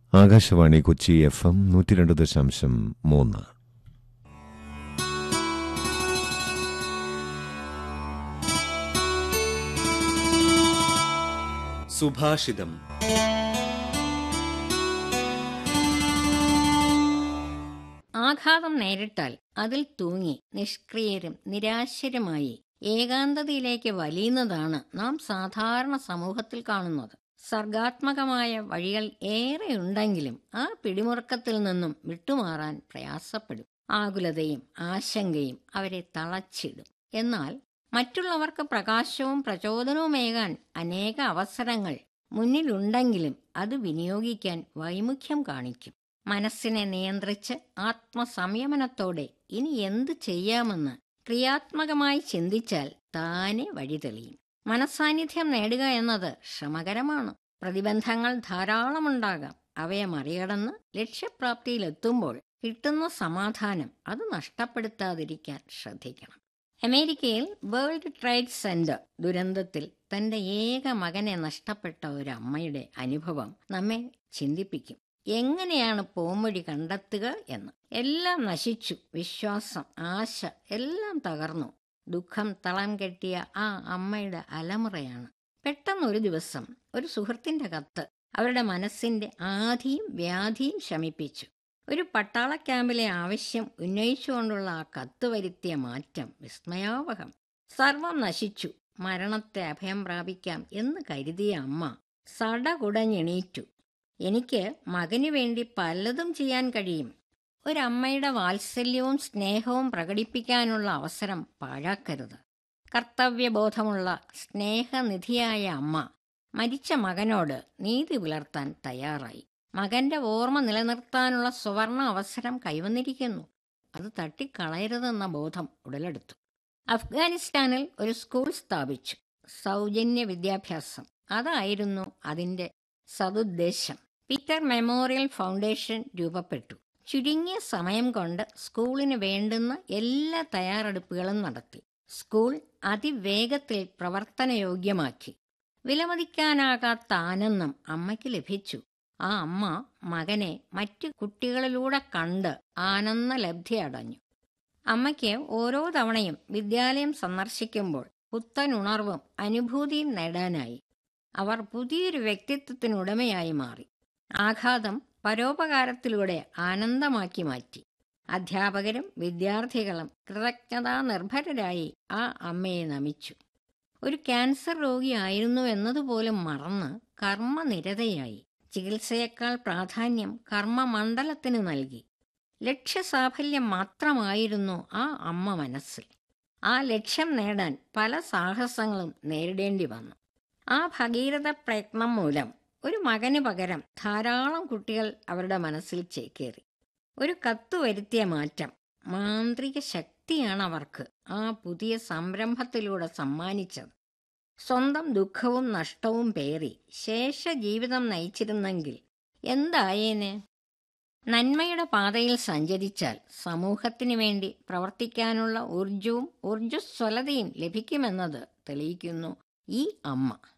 Akashvani Kochi F M നൂറ്റി രണ്ട് ദശാംശം മൂന്ന് സുഭാഷിതം ആഘാതം നേരിട്ടാൽ അതിൽ തൂങ്ങി നിഷ്ക്രിയരും നിരാശരുമായി ഏകാന്തതയിലേക്ക് വലിയുന്നതാണ് നാം സാധാരണ സമൂഹത്തിൽ കാണുന്നത് സർഗാത്മകമായ വഴികൾ ഏറെയുണ്ടെങ്കിലും ആ പിടിമുറുക്കത്തിൽ നിന്നും വിട്ടുമാറാൻ പ്രയാസപ്പെടും ആകുലതയും ആശങ്കയും അവരെ തളച്ചിടും എന്നാൽ മറ്റുള്ളവർക്ക് പ്രകാശവും പ്രചോദനവുമേകാൻ അനേക അവസരങ്ങൾ മുന്നിലുണ്ടെങ്കിലും അത് വിനിയോഗിക്കാൻ വൈമുഖ്യം കാണിക്കും മനസ്സിനെ നിയന്ത്രിച്ച് ആത്മസംയമനത്തോടെ ഇനി എന്ത് ചെയ്യാമെന്ന് ക്രിയാത്മകമായി ചിന്തിച്ചാൽ താനെ വഴി തെളിയും മനസാന്നിധ്യം നേടുക എന്നത് ശ്രമകരമാണ് പ്രതിബന്ധങ്ങൾ ധാരാളമുണ്ടാകാം അവയെ മറികടന്ന് ലക്ഷ്യപ്രാപ്തിയിലെത്തുമ്പോൾ കിട്ടുന്ന സമാധാനം അത് നഷ്ടപ്പെടുത്താതിരിക്കാൻ ശ്രദ്ധിക്കണം അമേരിക്കയിൽ വേൾഡ് ട്രേഡ് സെന്റർ ദുരന്തത്തിൽ തന്റെ ഏക മകനെ നഷ്ടപ്പെട്ട ഒരു അമ്മയുടെ അനുഭവം നമ്മെ ചിന്തിപ്പിക്കും എങ്ങനെയാണ് പോംവഴി കണ്ടെത്തുക എന്ന് എല്ലാം നശിച്ചു വിശ്വാസം ആശ എല്ലാം തകർന്നു ദുഃഖം തളം കെട്ടിയ ആ അമ്മയുടെ അലമുറയാണ് പെട്ടെന്നൊരു ദിവസം ഒരു സുഹൃത്തിന്റെ കത്ത് അവരുടെ മനസ്സിന്റെ ആധിയും വ്യാധിയും ശമിപ്പിച്ചു ഒരു പട്ടാള ക്യാമ്പിലെ ആവശ്യം ഉന്നയിച്ചുകൊണ്ടുള്ള ആ കത്ത് വരുത്തിയ മാറ്റം വിസ്മയാവഹം സർവം നശിച്ചു മരണത്തെ അഭയം പ്രാപിക്കാം എന്ന് കരുതിയ അമ്മ സടകുടഞ്ഞെണീറ്റു എനിക്ക് മകന് വേണ്ടി പലതും ചെയ്യാൻ കഴിയും ഒരമ്മയുടെ വാത്സല്യവും സ്നേഹവും പ്രകടിപ്പിക്കാനുള്ള അവസരം പാഴാക്കരുത് കർത്തവ്യബോധമുള്ള സ്നേഹനിധിയായ അമ്മ മരിച്ച മകനോട് നീതി പുലർത്താൻ തയ്യാറായി മകന്റെ ഓർമ്മ നിലനിർത്താനുള്ള സുവർണ അവസരം കൈവന്നിരിക്കുന്നു അത് തട്ടിക്കളയരുതെന്ന ബോധം ഉടലെടുത്തു അഫ്ഗാനിസ്ഥാനിൽ ഒരു സ്കൂൾ സ്ഥാപിച്ചു സൗജന്യ വിദ്യാഭ്യാസം അതായിരുന്നു അതിന്റെ സതുദ്ദേശം പീറ്റർ മെമ്മോറിയൽ ഫൗണ്ടേഷൻ രൂപപ്പെട്ടു ചുരുങ്ങിയ സമയം കൊണ്ട് സ്കൂളിന് വേണ്ടുന്ന എല്ലാ തയ്യാറെടുപ്പുകളും നടത്തി സ്കൂൾ അതിവേഗത്തിൽ പ്രവർത്തനയോഗ്യമാക്കി വിലമതിക്കാനാകാത്ത ആനന്ദം അമ്മയ്ക്ക് ലഭിച്ചു ആ അമ്മ മകനെ മറ്റു കുട്ടികളിലൂടെ കണ്ട് ആനന്ദലബ്ധി അടഞ്ഞു അമ്മയ്ക്ക് ഓരോ തവണയും വിദ്യാലയം സന്ദർശിക്കുമ്പോൾ പുത്തൻ ഉണർവും അനുഭൂതിയും നേടാനായി അവർ പുതിയൊരു വ്യക്തിത്വത്തിനുടമയായി മാറി ആഘാതം പരോപകാരത്തിലൂടെ ആനന്ദമാക്കി മാറ്റി അധ്യാപകരും വിദ്യാർത്ഥികളും കൃതജ്ഞതാ നിർഭരരായി ആ അമ്മയെ നമിച്ചു ഒരു ക്യാൻസർ രോഗിയായിരുന്നു എന്നതുപോലും മറന്ന് കർമ്മനിരതയായി ചികിത്സയേക്കാൾ പ്രാധാന്യം കർമ്മമണ്ഡലത്തിന് നൽകി ലക്ഷ്യസാഫല്യം മാത്രമായിരുന്നു ആ അമ്മ മനസ്സിൽ ആ ലക്ഷ്യം നേടാൻ പല സാഹസങ്ങളും നേരിടേണ്ടി വന്നു ആ ഭഗീരഥ പ്രയത്നം മൂലം ഒരു മകന് പകരം ധാരാളം കുട്ടികൾ അവരുടെ മനസ്സിൽ ചേക്കേറി ഒരു കത്ത് വരുത്തിയ മാറ്റം മാന്ത്രിക ശക്തിയാണ് അവർക്ക് ആ പുതിയ സംരംഭത്തിലൂടെ സമ്മാനിച്ചത് സ്വന്തം ദുഃഖവും നഷ്ടവും പേറി ശേഷ ജീവിതം നയിച്ചിരുന്നെങ്കിൽ എന്തായേനെ നന്മയുടെ പാതയിൽ സഞ്ചരിച്ചാൽ സമൂഹത്തിനു വേണ്ടി പ്രവർത്തിക്കാനുള്ള ഊർജവും ഊർജ്ജസ്വലതയും ലഭിക്കുമെന്നത് തെളിയിക്കുന്നു ഈ അമ്മ